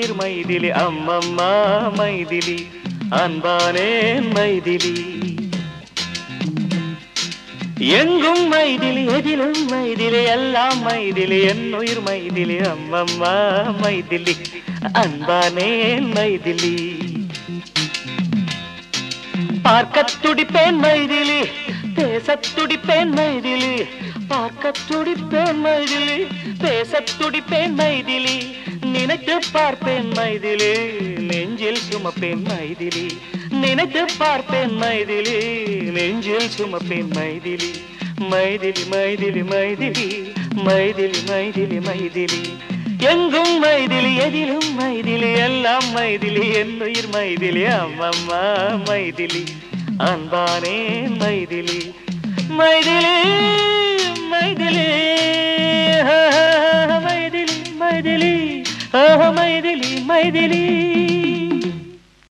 என்னுயிர் மைதிலி அம்மம்மா மைதிலி அன்பானேன் மைதிலி எங்கும் மைதிலி எதிலும் மைதிலி எல்லாம் மைதிலி என்னுயிர் மைதிலி அம்மம்மா மைதிலி அன்பானேன் மைதிலி பார்க்கத் துடிப்பேன் மைதிலி பேசத் துடிப்பேன் மைதிலி பார்க்கத் துடிப்பேன் மைதிலி பேசத் துடிப்பேன் மைதிலி நினைத்து பார்ப்பேன் மைதிலி நெஞ்சில் சுமப்பேன் மைதிலி நினைத்து பார்ப்பேன் மைதிலி நெஞ்சில் சுமப்பேன் மைதிலி மைதிலி மைதிலி மைதிலி மைதிலி மைதிலி மைதிலி எங்கும் மைதிலி எதிலும் மைதிலி எல்லாம் மைதிலி என்னுயிர் மைதிலி அம்மம்மா மைதிலி அன்பானே மைதிலி மைதிலி மைதிலி ஆஹா, மைதிலி மைதிலி ஆஹா, மைதிலி மைதிலி